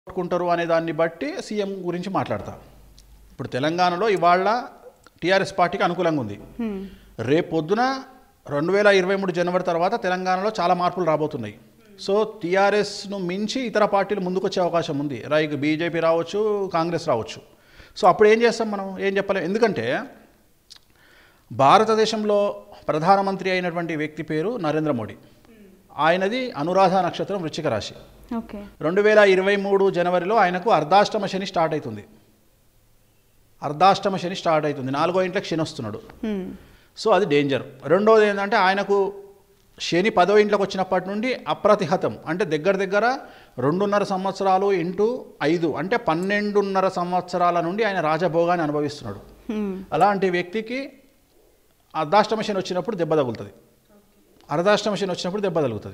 కొట్టుకుంటారు అనే దాన్ని బట్టి సీఎం గురించి మాట్లాడతా ఇప్పుడు తెలంగాణలో ఇవాళ టీఆర్ఎస్ పార్టీకి అనుకూలంగా ఉంది రేపు పొద్దున రెండు వేల ఇరవై మూడు జనవరి తర్వాత తెలంగాణలో చాలా మార్పులు రాబోతున్నాయి సో టీఆర్ఎస్ను మించి ఇతర పార్టీలు ముందుకు వచ్చే అవకాశం ఉంది రైక్ బీజేపీ రావచ్చు కాంగ్రెస్ రావచ్చు సో అప్పుడు ఏం చేస్తాం మనం ఏం చెప్పలేం ఎందుకంటే భారతదేశంలో ప్రధానమంత్రి అయినటువంటి వ్యక్తి పేరు నరేంద్ర మోడీ ఆయనది అనురాధ నక్షత్రం వృశ్చిక రాశి ఓకే రెండు వేల ఇరవై మూడు జనవరిలో ఆయనకు అర్ధాష్టమ శని స్టార్ట్ అవుతుంది అర్ధాష్టమ శని స్టార్ట్ అవుతుంది నాలుగో ఇంట్లోకి శని వస్తున్నాడు సో అది డేంజర్ రెండోది ఏంటంటే ఆయనకు శని పదో ఇంట్లోకి వచ్చినప్పటి నుండి అప్రతిహతం అంటే దగ్గర దగ్గర రెండున్నర సంవత్సరాలు ఇంటూ ఐదు అంటే పన్నెండున్నర సంవత్సరాల నుండి ఆయన రాజభోగాన్ని అనుభవిస్తున్నాడు అలాంటి వ్యక్తికి అర్ధాష్టమ శని వచ్చినప్పుడు దెబ్బ తగులుతుంది అర్ధాష్టమ శని వచ్చినప్పుడు దెబ్బ తగులుతుంది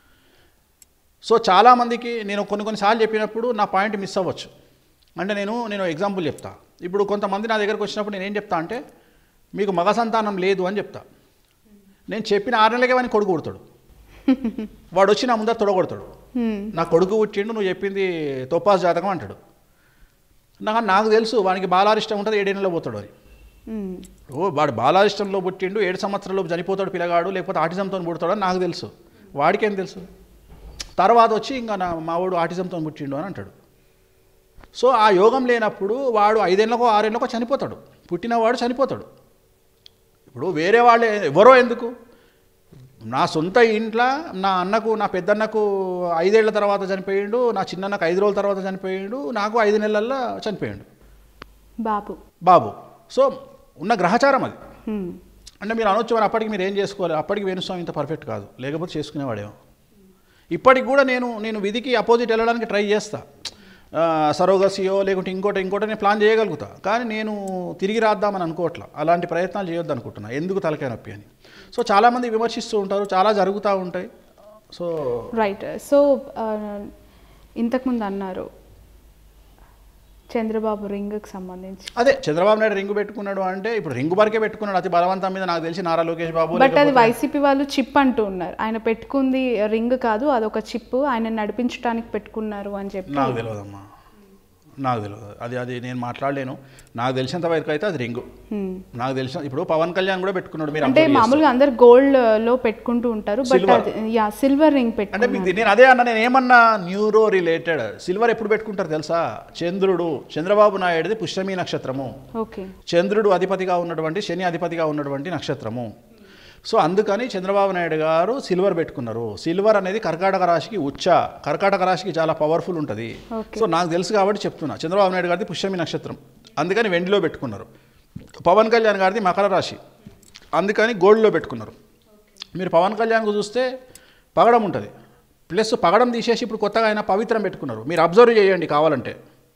సో చాలామందికి నేను కొన్ని కొన్నిసార్లు చెప్పినప్పుడు నా పాయింట్ మిస్ అవ్వచ్చు అంటే నేను నేను ఎగ్జాంపుల్ చెప్తా ఇప్పుడు కొంతమంది నా దగ్గరకు వచ్చినప్పుడు నేను ఏం చెప్తా అంటే మీకు మగ సంతానం లేదు అని చెప్తా నేను చెప్పిన ఆరు నెలలకే వాడిని కొడుకు కొడతాడు వాడు వచ్చి నా ముందర తొడగొడతాడు నా కొడుకు పుట్టిండు నువ్వు చెప్పింది తొప్పాస్ జాతకం అంటాడు నాకు నాకు తెలుసు వానికి బాలారిష్టం ఉంటుంది ఏడేళ్ళలో పోతాడు అని ఓ వాడు బాలారిష్టంలో పుట్టిండు ఏడు సంవత్సరాల్లో చనిపోతాడు పిల్లగాడు లేకపోతే ఆటిజంతో పుడతాడు అని నాకు తెలుసు వాడికేం తెలుసు తర్వాత వచ్చి ఇంకా నా మావాడు ఆటిజంతో పుట్టిండు అని అంటాడు సో ఆ యోగం లేనప్పుడు వాడు ఐదేళ్ళకో ఆరేళ్ళకో చనిపోతాడు పుట్టినవాడు చనిపోతాడు ఇప్పుడు వేరే వాళ్ళే ఎవరో ఎందుకు నా సొంత ఇంట్లో నా అన్నకు నా పెద్దన్నకు ఐదేళ్ల తర్వాత చనిపోయిండు నా చిన్నన్నకు ఐదు రోజుల తర్వాత చనిపోయిండు నాకు ఐదు నెలల్లో చనిపోయిండు బాబు బాబు సో ఉన్న గ్రహచారం అది హ్మ్. అంటే మీరు అనొచ్చు మరి అప్పటికి మీరు ఏం చేసుకోవాలి అప్పటికి వేణుస్వామి ఇంత పర్ఫెక్ట్ కాదు లేకపోతే చేసుకునేవాడేమో ఇప్పటికి కూడా నేను నేను విధికి అపోజిట్ వెళ్ళడానికి ట్రై చేస్తా ఆ, సరోగసియో లేకుంటే ఇంకోటి ఇంకోటి నేను ప్లాన్ చేయగలుగుతా కానీ నేను తిరిగి రాద్దామని అనుకోవట్లా అలాంటి ప్రయత్నాలు చేయొద్దు అనుకుంటున్నా ఎందుకు తలకాయ నొప్పి అని సో చాలామంది విమర్శిస్తూ ఉంటారు చాలా జరుగుతూ ఉంటాయి సో రైట్ సో ఆ, ఇంతకుముందు అన్నారు చంద్రబాబు రింగ్కి సంబంధించి అదే చంద్రబాబు నాయుడు రింగు పెట్టుకున్నాడు అంటే ఇప్పుడు రింగు వరకే పెట్టుకున్నాడు అతి బలవంతం మీద నాకు తెలిసి నారా లోకేష్ బాబు బట్ అది లేకపోతే- వైసీపీ వాళ్ళు చిప్ అంటూ ఉన్నారు ఆయన పెట్టుకుంది రింగ్ కాదు అదొక చిప్ ఆయన నడిపించడానికి పెట్టుకున్నారు అని చెప్పి నాకు తెలియదమ్మా నాకు తెలియదు అది అది నేను మాట్లాడలేను నాకు తెలిసినంత వరకు అయితే అది రింగు హ్మ్. నాకు తెలిసిన ఇప్పుడు పవన్ కళ్యాణ్ కూడా పెట్టుకున్నాడు మీరు అంటే observe చేస్తే. మామూలుగా అందరు గోల్డ్ లో పెట్టుకుంటూ ఉంటారు బట్ Silver. అది యా సిల్వర్ రింగ్ అంటే పెట్టుకున్నారు మీకు నేను అదే అన్నా నేను ఏమన్నా న్యూరో రిలేటెడ్ సిల్వర్ ఎప్పుడు పెట్టుకుంటారు తెలుసా చంద్రుడు చంద్రబాబు నాయుడుది పుష్యమి నక్షత్రము ఓకే చంద్రుడు అధిపతిగా ఉన్నటువంటి శని అధిపతిగా ఉన్నటువంటి నక్షత్రము సో అందుకని చంద్రబాబు నాయుడు గారు సిల్వర్ పెట్టుకున్నారు సిల్వర్ అనేది కర్కాటక రాశికి ఉచ్చ కర్కాటక రాశికి చాలా పవర్ఫుల్ ఉంటుంది Okay. సో నాకు తెలుసు కాబట్టి చెప్తున్నా చంద్రబాబు నాయుడు గారిది పుష్యమి నక్షత్రం అందుకని వెండిలో పెట్టుకున్నారు పవన్ కళ్యాణ్ గారిది మకర రాశి అందుకని గోల్డ్లో పెట్టుకున్నారు మీరు పవన్ కళ్యాణ్కు చూస్తే పగడం ఉంటుంది ప్లస్ పగడం తీసేసి ఇప్పుడు కొత్తగా ఆయన పవిత్రం పెట్టుకున్నారు మీరు అబ్జర్వ్ చేయండి కావాలంటే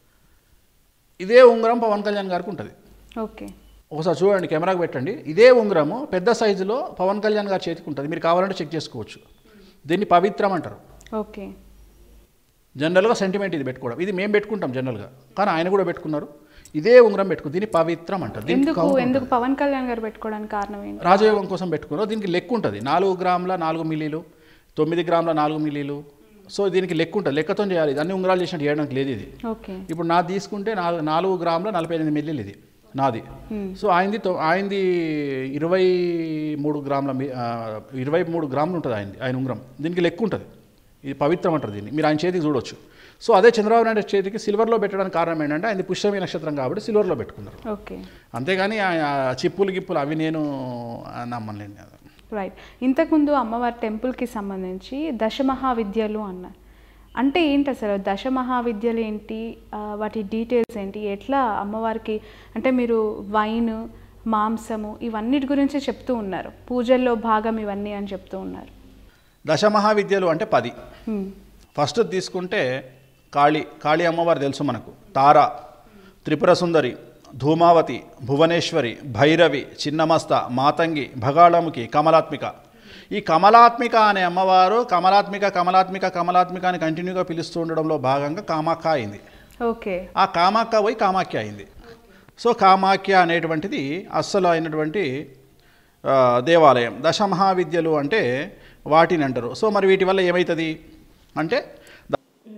ఇదే ఉంగరం పవన్ కళ్యాణ్ గారికి ఉంటుంది ఓకే ఒకసారి చూడండి కెమెరాకి పెట్టండి ఇదే ఉంగరము పెద్ద సైజులో పవన్ కళ్యాణ్ గారి చేతికి ఉంటుంది మీరు కావాలంటే చెక్ చేసుకోవచ్చు దీన్ని పవిత్రం అంటారు ఓకే జనరల్గా సెంటిమెంట్ ఇది పెట్టుకోవడం ఇది మేము పెట్టుకుంటాం జనరల్గా కానీ ఆయన కూడా పెట్టుకున్నారు ఇదే ఉంగరం పెట్టుకుని దీన్ని పవిత్రం అంటారు దీనికి ఎందుకు count ఎందుకు పవన్ కళ్యాణ్ గారు పెట్టుకోవడానికి కారణం ఏంటి రాజయోగం కోసం పెట్టుకున్నారు దీనికి లెక్క ఉంటుంది నాలుగు గ్రాముల నాలుగు మిల్లీలు తొమ్మిది గ్రాముల నాలుగు మిల్లీలు సో దీనికి లెక్క ఉంటుంది లెక్కతో చేయాలి ఇది అన్ని ఉంగరాలు చేసినట్టు చేయడానికి లేదు ఇది ఓకే ఇప్పుడు నాది తీసుకుంటే నాలుగు నాలుగు గ్రాముల నలభై ఎనిమిది మిల్లీలు ఇది నాది సో ఆయనది తొ- ఆయనది ఇరవై మూడు గ్రాముల మీ- ఆ, ఇరవై మూడు గ్రాములు ఉంటుంది ఆయనది ఆయన ఉంగరం దీనికి లెక్క ఉంటుంది ఇది పవిత్రం అంటారు దీన్ని మీరు ఆయన చేతికి చూడొచ్చు సో అదే చంద్రబాబు నాయుడు చేతికి సిల్వర్లో పెట్టడానికి కారణం ఏంటంటే ఆయన పుష్యమి నక్షత్రం కాబట్టి సిల్వర్లో పెట్టుకున్నారు ఓకే అంతేగాని ఆయన చిప్పులు గిప్పులు అవి నేను ఆ, నమ్మలేను కదా రైట్ ఇంతకుముందు అమ్మవారి టెంపుల్కి సంబంధించి దశ మహావిద్యలు అన్నారు అంటే ఏంటి అసలు దశ మహావిద్యలు ఏంటి ఆ, వాటి డీటెయిల్స్ ఏంటి ఎట్లా అమ్మవారికి అంటే మీరు వైన్ మాంసము ఇవన్నిటి గురించి చెప్తూ ఉన్నారు పూజల్లో భాగం ఇవన్నీ అని చెప్తూ ఉన్నారు దశ మహావిద్యలు అంటే పది హ్మ్. ఫస్ట్ తీసుకుంటే కాళీ కాళీ అమ్మవారు తెలుసు మనకు తార త్రిపుర సుందరి ధూమావతి భువనేశ్వరి భైరవి చిన్నమస్త మాతంగి భగాళముఖి కమలాత్మిక ఈ కమలాత్మిక అనే అమ్మవారు కమలాత్మిక కమలాత్మిక కమలాత్మిక అని కంటిన్యూగా పిలుస్తూ ఉండడంలో భాగంగా కామాఖ్య అయింది ఓకే ఆ కామాఖ్య పోయి కామాఖ్య అయింది సో కామాఖ్య అనేటువంటిది అస్సలు అయినటువంటి ఆ, దేవాలయం దశమహావిద్యలు అంటే వాటిని అంటారు సో మరి వీటి వల్ల ఏమవుతుంది అంటే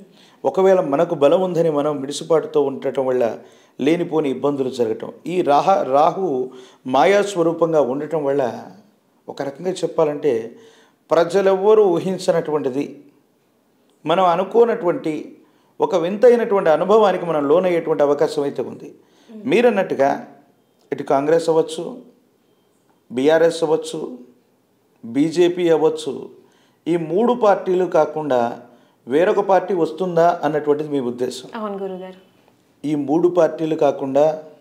ఒకవేళ మనకు బలం ఉందని మనం మిడిసిపాటుతో ఉండటం వల్ల లేనిపోని ఇబ్బందులు జరగటం ఈ రాహ రాహు మాయా స్వరూపంగా ఉండటం వల్ల ఒక రకంగా చెప్పాలంటే ప్రజలెవ్వరూ ఊహించినటువంటిది మనం అనుకోనటువంటి ఒక వింతైనటువంటి అనుభవానికి మనం లోనయ్యేటువంటి అవకాశం అయితే ఉంది మీరన్నట్టుగా ఇటు కాంగ్రెస్ అవ్వచ్చు బీఆర్ఎస్ అవ్వచ్చు బీజేపీ అవ్వచ్చు ఈ మూడు పార్టీలు కాకుండా వేరొక పార్టీ వస్తుందా అన్నటువంటిది మీ ఉద్దేశం అవును గురుగారు ఈ మూడు పార్టీలు కాకుండా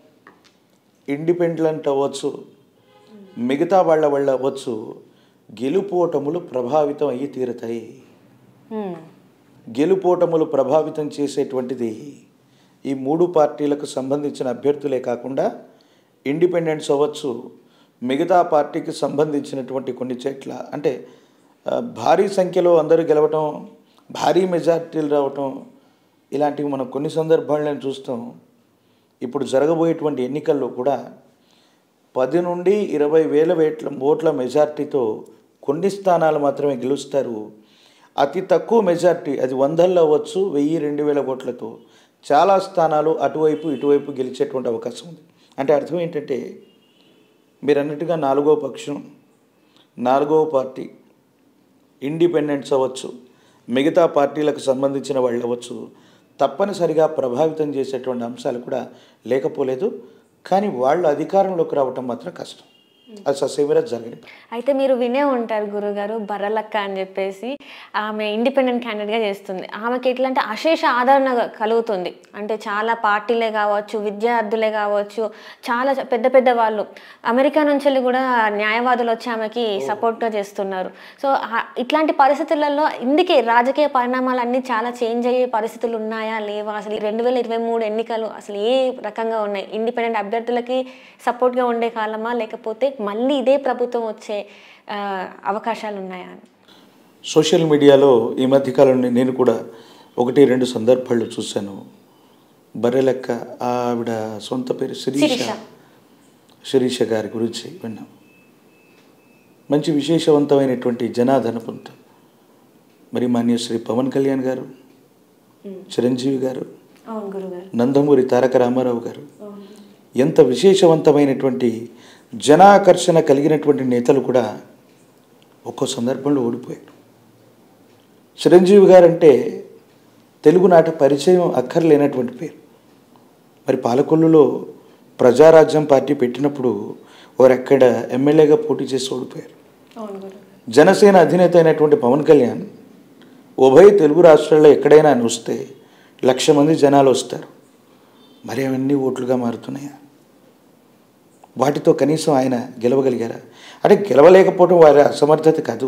ఇండిపెండెంట్ అవ్వచ్చు మిగతా వాళ్ళ వల్ల అవ్వచ్చు గెలుపోటములు ప్రభావితం అయ్యి తీరుతాయి మ్మ్. గెలుపోటములు ప్రభావితం చేసేటువంటిది ఈ మూడు పార్టీలకు సంబంధించిన అభ్యర్థులే కాకుండా ఇండిపెండెన్స్ అవ్వచ్చు మిగతా పార్టీకి సంబంధించినటువంటి కొన్ని చోట్ల అంటే ఆ, భారీ సంఖ్యలో అందరూ గెలవటం భారీ మెజార్టీలు రావటం ఇలాంటివి మనం కొన్ని సందర్భాలను చూస్తాం ఇప్పుడు జరగబోయేటువంటి ఎన్నికల్లో కూడా పది నుండి ఇరవై వేల వేట్ల ఓట్ల మెజార్టీతో కొన్ని స్థానాలు మాత్రమే గెలుస్తారు అతి తక్కువ మెజార్టీ అది వందల్లో అవ్వచ్చు వెయ్యి రెండు వేల ఓట్లతో చాలా స్థానాలు అటువైపు ఇటువైపు గెలిచేటువంటి అవకాశం ఉంది అంటే అర్థం ఏంటంటే మీరు అన్నట్టుగా నాలుగో పక్షం నాలుగవ పార్టీ ఇండిపెండెంట్స్ అవ్వచ్చు మిగతా పార్టీలకు సంబంధించిన వాళ్ళు అవ్వచ్చు తప్పనిసరిగా ప్రభావితం చేసేటువంటి అంశాలు కూడా లేకపోలేదు కానీ వాళ్ళు అధికారంలోకి రావటం మాత్రం కష్టం అది ససేమిరా జరగని పని. అయితే మీరు వినే ఉంటారు గురుగారు బర్రలక్క అని చెప్పేసి ఆమె ఇండిపెండెంట్ క్యాండిడేట్గా చేస్తుంది ఆమెకి ఎట్లా అంటే అశేష ఆదరణ కలుగుతుంది అంటే చాలా పార్టీలే కావచ్చు విద్యార్థులే కావచ్చు చాలా చ- పెద్ద పెద్ద వాళ్ళు అమెరికా నుంచి వెళ్ళి కూడా న్యాయవాదులు వచ్చి ఆమెకి సపోర్ట్గా చేస్తున్నారు సో ఆ- ఇట్లాంటి పరిస్థితులలో ఇందుకే రాజకీయ పరిణామాలు అన్నీ చాలా చేంజ్ అయ్యే పరిస్థితులు ఉన్నాయా లేవా అసలు రెండు వేల ఇరవై మూడు ఎన్నికలు అసలు ఏ రకంగా ఉన్నాయి ఇండిపెండెంట్ అభ్యర్థులకి సపోర్ట్గా ఉండే కాలమా లేకపోతే మళ్ళీ ఇదే ప్రభుత్వం వచ్చే ఆ, అవకాశాలు ఉన్నాయా అని సోషల్ మీడియాలో ఈ మధ్యకాలంలో నేను కూడా ఒకటి రెండు సందర్భాలు చూశాను బర్రెలెక్క ఆవిడ సొంత పేరు శిరీష శిరీష. శిరీష గారి గురించి విన్నాం మంచి విశేషవంతమైనటువంటి జనాదరణ పొందుతాం మరి మాన్య శ్రీ పవన్ కళ్యాణ్ గారు చిరంజీవి గారు అవును గురుగారు నందమూరి తారక రామారావు గారు ఎంత విశేషవంతమైనటువంటి జనాకర్షణ కలిగినటువంటి నేతలు కూడా ఒక్కో సందర్భంలో ఓడిపోయారు చిరంజీవి గారంటే తెలుగునాట పరిచయం అక్కర్లేనటువంటి పేరు మరి పాలకొల్లులో ప్రజారాజ్యం పార్టీ పెట్టినప్పుడు వారెక్కడ ఎమ్మెల్యేగా పోటీ చేసి ఓడిపోయారు అవును గురుగారు జనసేన అధినేత అయినటువంటి పవన్ కళ్యాణ్ ఉభయ తెలుగు రాష్ట్రాల్లో ఎక్కడైనా ఆయన వస్తే లక్ష మంది జనాలు వస్తారు మరి అవన్నీ ఓట్లుగా మారుతున్నాయా వాటితో కనీసం ఆయన గెలవగలిగారా అంటే గెలవలేకపోవడం వారి అసమర్థత కాదు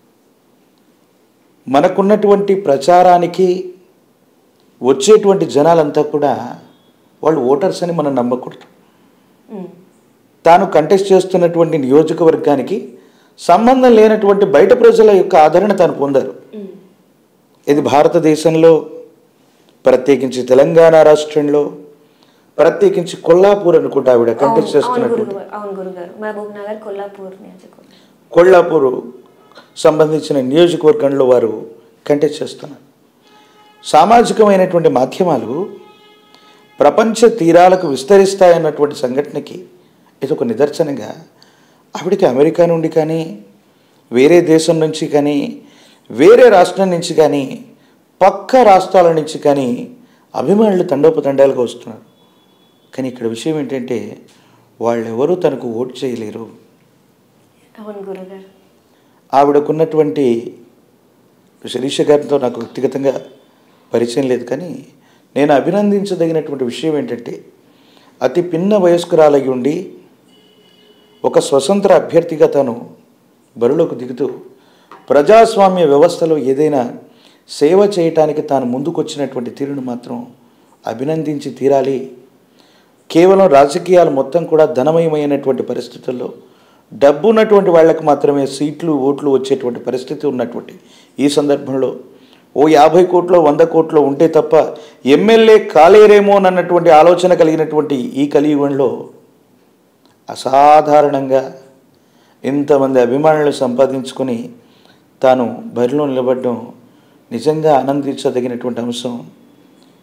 మనకున్నటువంటి ప్రచారానికి వచ్చేటువంటి జనాలంతా కూడా వాళ్ళు ఓటర్స్ అని మనం నమ్మకూడదు మ్మ్. తాను కంటెస్ట్ చేస్తున్నటువంటి నియోజకవర్గానికి సంబంధం లేనటువంటి బయట ప్రజల యొక్క ఆదరణ తాను పొందారు మ్మ్. ఇది భారతదేశంలో ప్రత్యేకించి తెలంగాణ రాష్ట్రంలో ప్రత్యేకించి కొల్లాపూర్ అనుకుంటా ఆవిడ కంటెస్ట్ అవును అవును చేస్తున్నటువంటి గురుగారు అవును గురుగారు మహబూబ్ నగర్ కొల్లాపూర్ నియోజకవర్గం కొల్లాపూర్ సంబంధించిన నియోజకవర్గంలో వారు కంటెస్ట్ చేస్తున్నారు సామాజికమైనటువంటి మాధ్యమాలు ప్రపంచ తీరాలకు విస్తరిస్తాయన్నటువంటి సంఘటనకి ఇది ఒక నిదర్శనంగా ఆవిడకి అమెరికా నుండి కానీ వేరే దేశం నుంచి కానీ వేరే రాష్ట్రం నుంచి కానీ పక్క రాష్ట్రాల నుంచి కానీ అభిమానులు తండోపతండాలుగా వస్తున్నారు కానీ ఇక్కడ విషయం ఏంటంటే వాళ్ళెవరూ తనకు ఓటు చేయలేరు అవును గురుగారు ఆవిడకున్నటువంటి శిరీష గారితో నాకు వ్యక్తిగతంగా పరిచయం లేదు కానీ నేను అభినందించదగినటువంటి విషయం ఏంటంటే అతి పిన్న వయస్కురాలగి ఉండి ఒక స్వతంత్ర అభ్యర్థిగా తాను బరిలోకి దిగుతూ ప్రజాస్వామ్య వ్యవస్థలో ఏదైనా సేవ చేయటానికి తాను ముందుకొచ్చినటువంటి తీరును మాత్రం అభినందించి తీరాలి కేవలం రాజకీయాలు మొత్తం కూడా ధనమయమైనటువంటి పరిస్థితుల్లో డబ్బు ఉన్నటువంటి వాళ్ళకి మాత్రమే సీట్లు ఓట్లు వచ్చేటువంటి పరిస్థితి ఉన్నటువంటి ఈ సందర్భంలో ఓ యాభై కోట్లో వంద కోట్లో ఉంటే తప్ప ఎమ్మెల్యే కాలేరేమో అన్నటువంటి ఆలోచన కలిగినటువంటి ఈ కలియుగంలో అసాధారణంగా ఇంతమంది అభిమానులు సంపాదించుకొని తాను బరిలో నిలబడడం నిజంగా ఆనందించదగినటువంటి అంశం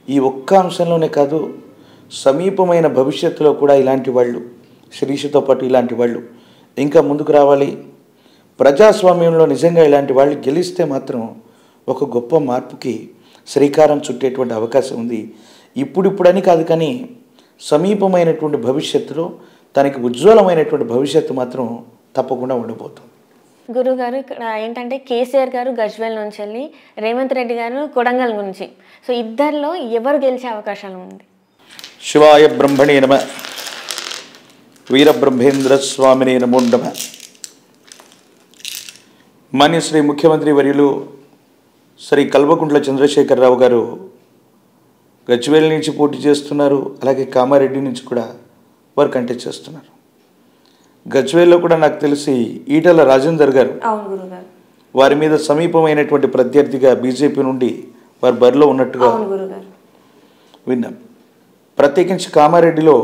ఈ ఒక్క అంశంలోనే కాదు సమీపమైన భవిష్యత్తులో కూడా ఇలాంటి వాళ్ళు శిరీషతో పాటు ఇలాంటి వాళ్ళు ఇంకా ముందుకు రావాలి ప్రజాస్వామ్యంలో నిజంగా ఇలాంటి వాళ్ళు గెలిస్తే మాత్రం ఒక గొప్ప మార్పుకి శ్రీకారం చుట్టేటువంటి అవకాశం ఉంది ఇప్పుడిప్పుడని కాదు కానీ సమీపమైనటువంటి భవిష్యత్తులో తనకి ఉజ్వలమైనటువంటి భవిష్యత్తు మాత్రం తప్పకుండా ఉండబోతుంది గురువు గారు ఇక్కడ ఏంటంటే కేసీఆర్ గారు గజ్వేల్ నుంచి వెళ్ళి రేవంత్ రెడ్డి గారు కొడంగల్ నుంచి సో ఇద్దరిలో ఎవరు గెలిచే అవకాశాలు ఉంది శివాయ బ్రహ్మణే నమ వీరబ్రహ్మేంద్ర స్వామినే నమో నమ మాన్య శ్రీ ముఖ్యమంత్రి వర్యులు శ్రీ కల్వకుంట్ల చంద్రశేఖరరావు గారు గజ్వేల్ నుంచి పోటీ చేస్తున్నారు అలాగే కామారెడ్డి నుంచి కూడా వారు కంటెస్ట్ చేస్తున్నారు గజ్వేల్లో కూడా నాకు తెలిసి ఈటల రాజేందర్ గారు అవును గురువు గారు వారి మీద సమీపమైనటువంటి ప్రత్యర్థిగా బీజేపీ నుండి వారు బరిలో ఉన్నట్టుగా అవును గురువు గారు విన్నాం ప్రత్యేకించి కామారెడ్డిలో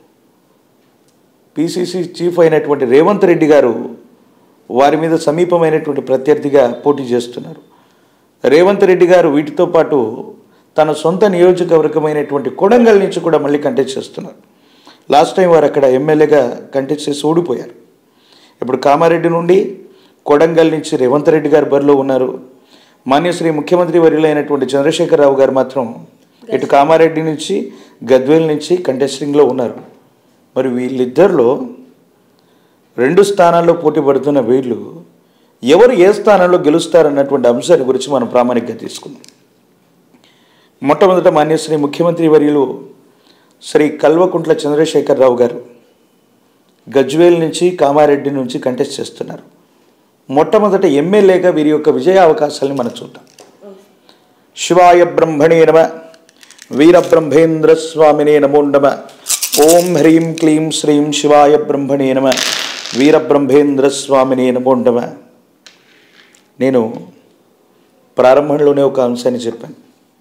పిసిసి చీఫ్ అయినటువంటి రేవంత్ రెడ్డి గారు వారి మీద సమీపమైనటువంటి ప్రత్యర్థిగా పోటీ చేస్తున్నారు రేవంత్ రెడ్డి గారు వీటితో పాటు తన సొంత నియోజకవర్గమైనటువంటి కొడంగల్ నుంచి కూడా మళ్ళీ కంటెస్ట్ చేస్తున్నారు లాస్ట్ టైం వారు అక్కడ ఎమ్మెల్యేగా కంటెస్ట్ చేసి ఓడిపోయారు ఇప్పుడు కామారెడ్డి నుండి కొడంగల్ నుంచి రేవంత్ రెడ్డి గారు బరిలో ఉన్నారు మాన్యశ్రీ ముఖ్యమంత్రి వర్యులైనటువంటి చంద్రశేఖరరావు గారు మాత్రం ఇటు కామారెడ్డి నుంచి గద్వేల్ నుంచి కంటెస్టింగ్లో ఉన్నారు మరి వీళ్ళిద్దరిలో రెండు స్థానాల్లో పోటీ పడుతున్న వీళ్ళు ఎవరు ఏ స్థానంలో గెలుస్తారన్నటువంటి అంశాన్ని గురించి మనం ప్రామాణికంగా తీసుకుందాం మొట్టమొదట మాన్యశ్రీ ముఖ్యమంత్రి వర్యులు శ్రీ కల్వకుంట్ల చంద్రశేఖరరావు గారు గజ్వేల్ నుంచి కామారెడ్డి నుంచి కంటెస్ట్ చేస్తున్నారు మొట్టమొదట ఎమ్మెల్యేగా వీరి యొక్క విజయ అవకాశాలను మనం చూద్దాం శివాయ బ్రహ్మణే నమ వీరబ్రహ్మేంద్ర స్వామినే నమో నమ ఓం హ్రీం క్లీం శ్రీం శివాయ బ్రహ్మణే నమ వీరబ్రహ్మేంద్ర స్వామినే నమో నమ నేను ప్రారంభంలోనే ఒక అంశాన్ని చెప్పాను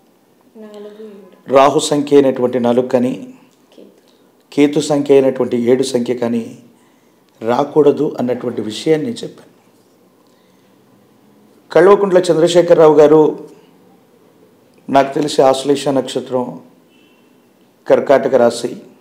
రాహు సంఖ్య అయినటువంటి నాలుగు కానీ కేతు సంఖ్య అయినటువంటి ఏడు సంఖ్య కానీ రాకూడదు అన్నటువంటి విషయాన్ని నేను చెప్పాను కల్వకుంట్ల చంద్రశేఖరరావు గారు నాకు తెలిసి ఆశ్లేష నక్షత్రం కర్కాటక రాశి